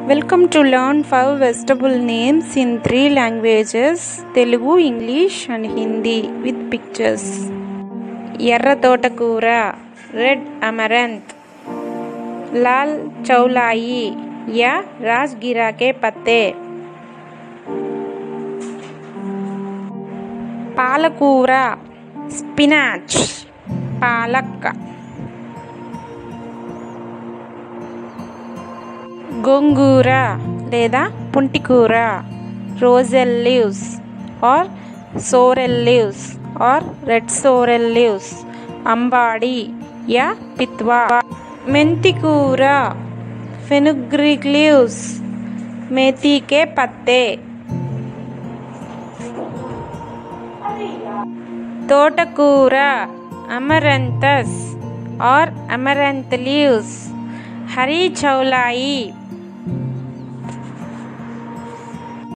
Welcome to learn five vegetable names in three languages Telugu, English, and Hindi with pictures. ఎర్ర తోటకూర red amaranth లాల్ చౌలాయి యా రాజ్గిరా కే పత్తే పాలకూర స్పినాచ్ పాలక్క గోంగూర లేదా పుంటికూర roselle leaves or sorrel leaves or red sorrel leaves అంబాడి యా పిత్వా మెంతికూర ఫెనుగ్రిక్ లీవ్స్ మేతీకే పత్తే తోటకూర అమరంతస్ ఆర్ అమరంత్ లీవ్స్ హరి చౌలాయి